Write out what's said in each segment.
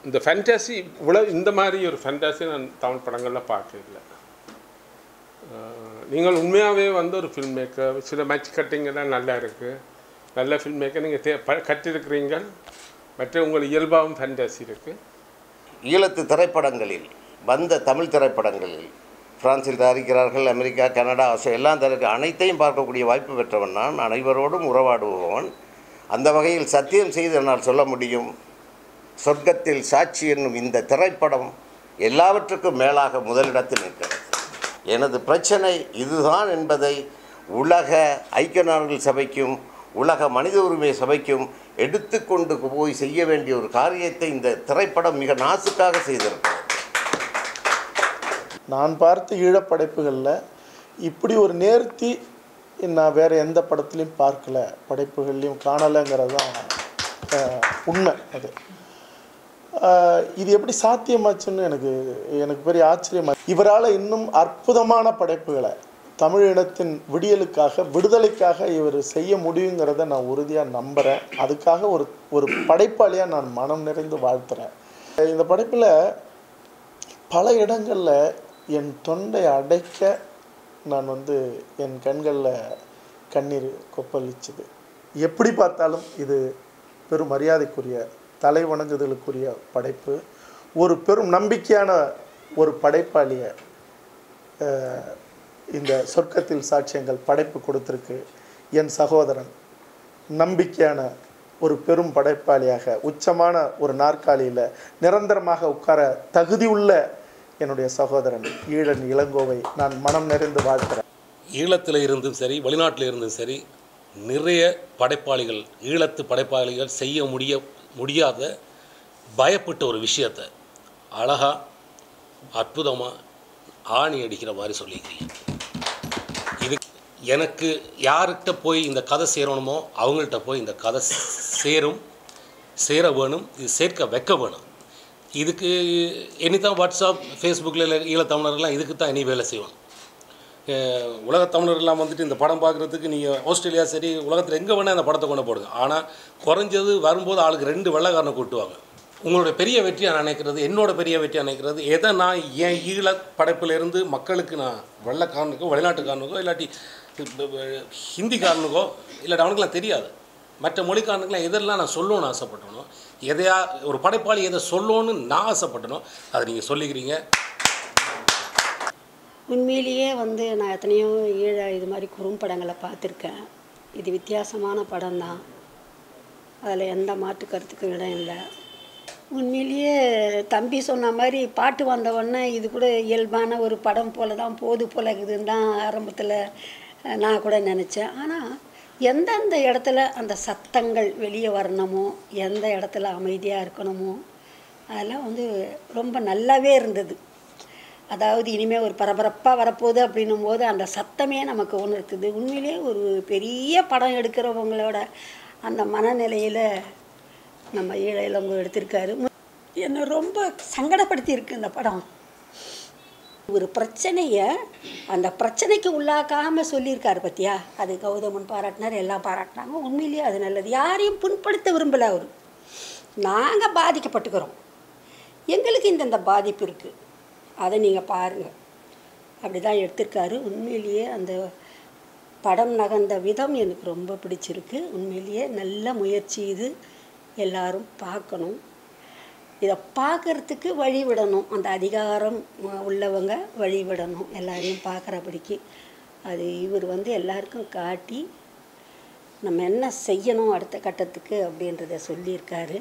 இந்த ஃபேண்டசி இவ்வளோ இந்த மாதிரி ஒரு ஃபேண்டசி நான் தமிழ் படங்களில் பார்க்கல நீங்கள் உண்மையாகவே வந்து ஒரு ஃபில்ம் மேக்கர் சில மேட்ச் கட்டிங் எல்லாம் நல்லா இருக்குது நல்ல ஃபில்ம் மேக்கர் நீங்கள் தே ப கற்றிருக்கிறீங்க மற்ற உங்கள் இயல்பாகவும் ஃபேண்டசி இருக்குது ஈழத்து திரைப்படங்களில் வந்த தமிழ் திரைப்படங்களில் பிரான்சில் தயாரிக்கிறார்கள் அமெரிக்கா கனடா ஆஸ்திரேலியா எல்லாம் தயாரிக்க அனைத்தையும் பார்க்கக்கூடிய வாய்ப்பு பெற்றவன் நான் அனைவரோடும் உறவாடுபவன் அந்த வகையில் சத்தியம் செய்து என்னால் சொல்ல முடியும் சொர்க்கத்தில் சாட்சி என்னும் இந்த திரைப்படம் எல்லாவற்றுக்கும் மேலாக முதலிடத்தில் நிற்கிறது எனது பிரச்சனை இதுதான் என்பதை உலக ஐக்கிய நாடுகள் சபைக்கும் உலக மனித உரிமை சபைக்கும் எடுத்துக்கொண்டு போய் செய்ய வேண்டிய ஒரு காரியத்தை இந்த திரைப்படம் மிக நாசுக்காக செய்திருக்கிறது நான் பார்த்த ஈழப்படைப்புகளில் இப்படி ஒரு நேர்த்தி நான் வேறு எந்த படத்துலையும் பார்க்கல படைப்புகள்லையும் காணலைங்கிறது தான் அஹ், உண்மை அது அஹ், இது எப்படி சாத்தியமாச்சுன்னு எனக்கு எனக்கு பெரிய ஆச்சரியமா இவரால் இன்னும் அற்புதமான படைப்புகளை தமிழ் இனத்தின் விடியலுக்காக விடுதலைக்காக இவர் செய்ய முடியுங்கிறத நான் உறுதியாக நம்புகிறேன் அதுக்காக ஒரு ஒரு படைப்பாளியாக நான் மனம் நிறைந்து வாழ்த்துறேன் இந்த படைப்பில் பல இடங்களில் என் தொண்டை அடைக்க நான் வந்து என் கண்களில் கண்ணீர் கொப்பளிச்சுது எப்படி பார்த்தாலும் இது பெரும் மரியாதைக்குரிய தலை வணங்குதலுக்குரிய படைப்பு ஒரு பெரும் நம்பிக்கையான ஒரு படைப்பாளியை அஹ், இந்த சொர்க்கத்தில் சாட்சியங்கள் படைப்பு கொடுத்துருக்கு என் சகோதரன் நம்பிக்கையான ஒரு பெரும் படைப்பாளியாக உச்சமான ஒரு நாற்காலியில் நிரந்தரமாக உட்கார தகுதியுள்ள என்னுடைய சகோதரன் ஈழன் இளங்கோவை நான் மனம் நிறைந்து வாழ்த்துறேன் ஈழத்தில் இருந்தும் சரி வெளிநாட்டில் இருந்தும் சரி நிறைய படைப்பாளிகள் ஈழத்து படைப்பாளிகள் செய்ய முடிய முடியாத பயப்பட்ட ஒரு விஷயத்தை அழகா அற்புதமாக ஆணி அடிக்கிற மாதிரி சொல்லிக்கிறீங்க இது எனக்கு யார்கிட்ட போய் இந்த கதை சேரணுமோ அவங்கள்ட்ட போய் இந்த கதை சேரும் சேர வேணும் இது சேர்க்க வைக்க வேணும் இதுக்கு இனி தான் வாட்ஸ்அப் ஃபேஸ்புக்கில் ஈழத்தமிழர்கள்லாம் இதுக்கு தான் இனி வேலை செய்யணும் அஹ் உலகத் தமிழர்லாம் வந்துட்டு இந்த படம் பார்க்குறதுக்கு நீங்கள் ஆஸ்திரேலியா சரி உலகத்தில் எங்கே வேணால் இந்த படத்தை கொண்டு போடுங்க ஆனால் குறைஞ்சது வரும்போது ஆளுக்கு ரெண்டு வெள்ளைக்காரனை கூட்டுவாங்க உங்களுடைய பெரிய வெற்றியாக நினைக்கிறது என்னோட பெரிய வெற்றியாக நினைக்கிறது எதை நான் என் ஈழ படைப்பிலிருந்து மக்களுக்கு நான் வெள்ளைக்காரனுக்கோ வெளிநாட்டுக்காரனுக்கோ இல்லாட்டி ஹிந்திக்காரனுக்கோ இல்லாட்டி அவனுக்குலாம் தெரியாது மற்ற மொழிக்காரனுக்குலாம் எதெல்லாம் நான் சொல்லணும்னு ஆசைப்பட்டனோ எதையா ஒரு படைப்பாளி எதை சொல்லணும்னு நான் ஆசைப்பட்டனோ அதை நீங்கள் சொல்லிக்கிறீங்க உண்மையிலேயே வந்து நான் எத்தனையோ ஈழ இது மாதிரி குறும்படங்களை பார்த்துருக்கேன் இது வித்தியாசமான படம் தான் அதில் எந்த மாற்று கருத்துக்கும் இடம் இல்லை உண்மையிலேயே தம்பி சொன்ன மாதிரி பாட்டு வந்த உடனே இது கூட இயல்பான ஒரு படம் போல தான் போது போல இருக்குதுன்னு தான் ஆரம்பத்தில் நான் கூட நினச்சேன் ஆனால் எந்தெந்த இடத்துல அந்த சத்தங்கள் வெளியே வரணுமோ எந்த இடத்துல அமைதியாக இருக்கணுமோ அதெல்லாம் வந்து ரொம்ப நல்லாவே இருந்தது அதாவது இனிமேல் ஒரு பரபரப்பாக வரப்போகுது அப்படின்னும் போது அந்த சத்தமே நமக்கு உணர்த்துது உண்மையிலேயே ஒரு பெரிய படம் எடுக்கிறவங்களோட அந்த மனநிலையில் நம்ம ஈழ இளங்கோ எடுத்திருக்காரு என்னை ரொம்ப சங்கடப்படுத்தியிருக்கு இந்த படம் ஒரு பிரச்சனையை அந்த பிரச்சனைக்கு உள்ளாக்காமல் சொல்லியிருக்காரு பத்தியா அது கௌதமன் பாராட்டினார் எல்லாம் பாராட்டினாங்க உண்மையிலேயே அது நல்லது யாரையும் புண்படுத்த விரும்பலை அவர் நாங்கள் பாதிக்கப்பட்டுக்கிறோம் எங்களுக்கு இந்தந்த பாதிப்பு இருக்குது அதை நீங்கள் பாருங்கள் அப்படி தான் எடுத்திருக்காரு உண்மையிலேயே அந்த படம் நகர்ந்த விதம் எனக்கு ரொம்ப பிடிச்சிருக்கு உண்மையிலேயே நல்ல முயற்சி இது எல்லாரும் பார்க்கணும் இதை பார்க்கறதுக்கு வழி விடணும் அந்த அதிகாரம் உ- உள்ளவங்க வழி விடணும் எல்லாரையும் பார்க்குறபடிக்கு அது இவர் வந்து எல்லாருக்கும் காட்டி நம்ம என்ன செய்யணும் அடுத்த கட்டத்துக்கு அப்படின்றத சொல்லியிருக்காரு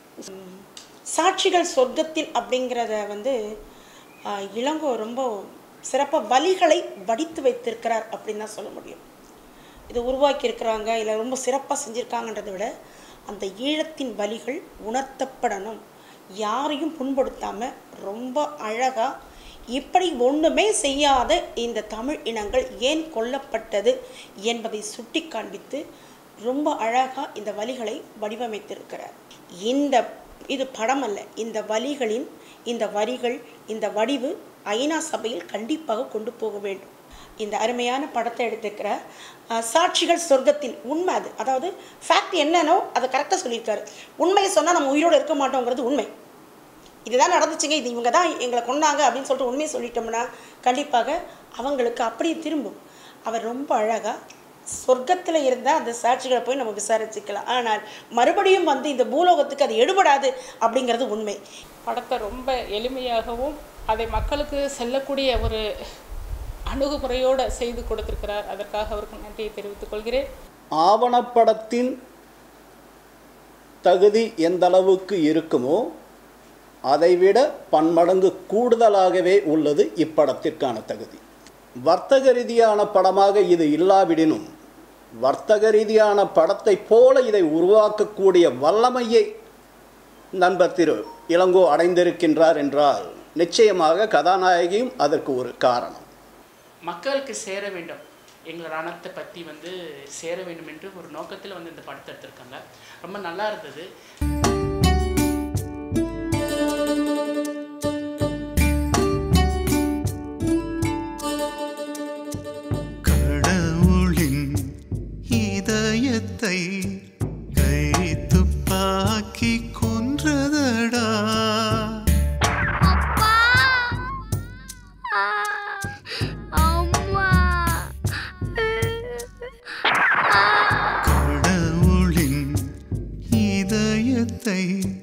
சாட்சிகள் சொர்க்கத்தில் அப்படிங்கிறத வந்து ஆஹ், இளங்கோ ரொம்ப சிறப்பாக வழிகளை வடித்து வைத்திருக்கிறார் அப்படின்னு தான் சொல்ல முடியும் இது உருவாக்கி இருக்கிறாங்க இல்லை ரொம்ப சிறப்பாக செஞ்சுருக்காங்கன்றதை விட அந்த ஈழத்தின் வழிகள் உணர்த்தப்படணும் யாரையும் புண்படுத்தாமல் ரொம்ப அழகாக இப்படி ஒன்றுமே செய்யாத இந்த தமிழ் இனங்கள் ஏன் கொல்லப்பட்டது என்பதை சுட்டி காண்பித்து ரொம்ப அழகாக இந்த வழிகளை வடிவமைத்திருக்கிறார் இந்த இது படம் அல்ல இந்த வழிகளின் இந்த வரிகள் இந்த வடிவு ஐநா சபையில் கண்டிப்பாக கொண்டு போக வேண்டும் இந்த அருமையான படத்தை எடுத்துக்கிற அஹ், சாட்சிகள் சொர்க்கத்தில் உண்மை அது அதாவது ஃபேக்ட் என்னன்னோ அதை கரெக்டாக சொல்லியிருக்காரு உண்மையை சொன்னால் நம்ம உயிரோடு இருக்க மாட்டோங்கிறது உண்மை இதுதான் நடந்துச்சுங்க இது இவங்க தான் எங்களை கொண்டாங்க அப்படின்னு சொல்லிட்டு உண்மையை சொல்லிட்டோம்னா கண்டிப்பாக அவங்களுக்கு அப்படியே திரும்பும் அவர் ரொம்ப அழகாக சொர்க்கத்தில் இருந்தால் அந்த சாட்சிகளை போய் நம்ம விசாரிச்சுக்கலாம் ஆனால் மறுபடியும் வந்து இந்த பூலோகத்துக்கு அது எடுபடாது அப்படிங்கிறது உண்மை படத்தை ரொம்ப எளிமையாகவும் அதை மக்களுக்கு செல்லக்கூடிய ஒரு அணுகுமுறையோடு செய்து கொடுத்திருக்கிறார் அதற்காக அவருக்கு நன்றியை தெரிவித்துக் கொள்கிறேன் ஆவணப்படத்தின் தகுதி எந்த அளவுக்கு இருக்குமோ அதைவிட பன்மடங்கு கூடுதலாகவே உள்ளது இப்படத்திற்கான தகுதி வர்த்தக ரீதியான படமாக இது இல்லாவிடினும் வர்த்தக ரீதியான படத்தை போல இதை உருவாக்கக்கூடிய வல்லமையை நண்பர் திரு இளங்கோ அடைந்திருக்கின்றார் என்றால் நிச்சயமாக கதாநாயகியும் அதற்கு ஒரு காரணம் மக்களுக்கு சேர வேண்டும் எங்கள் ரணத்தை பற்றி வந்து சேர வேண்டும் என்று ஒரு நோக்கத்தில் வந்து இந்த படத்தை எடுத்திருக்காங்க ரொம்ப நல்லா இருந்தது கடவுளின் இதயத்தை கை துப்பாக்கி கொன்றதடா கடவுளின் இதயத்தை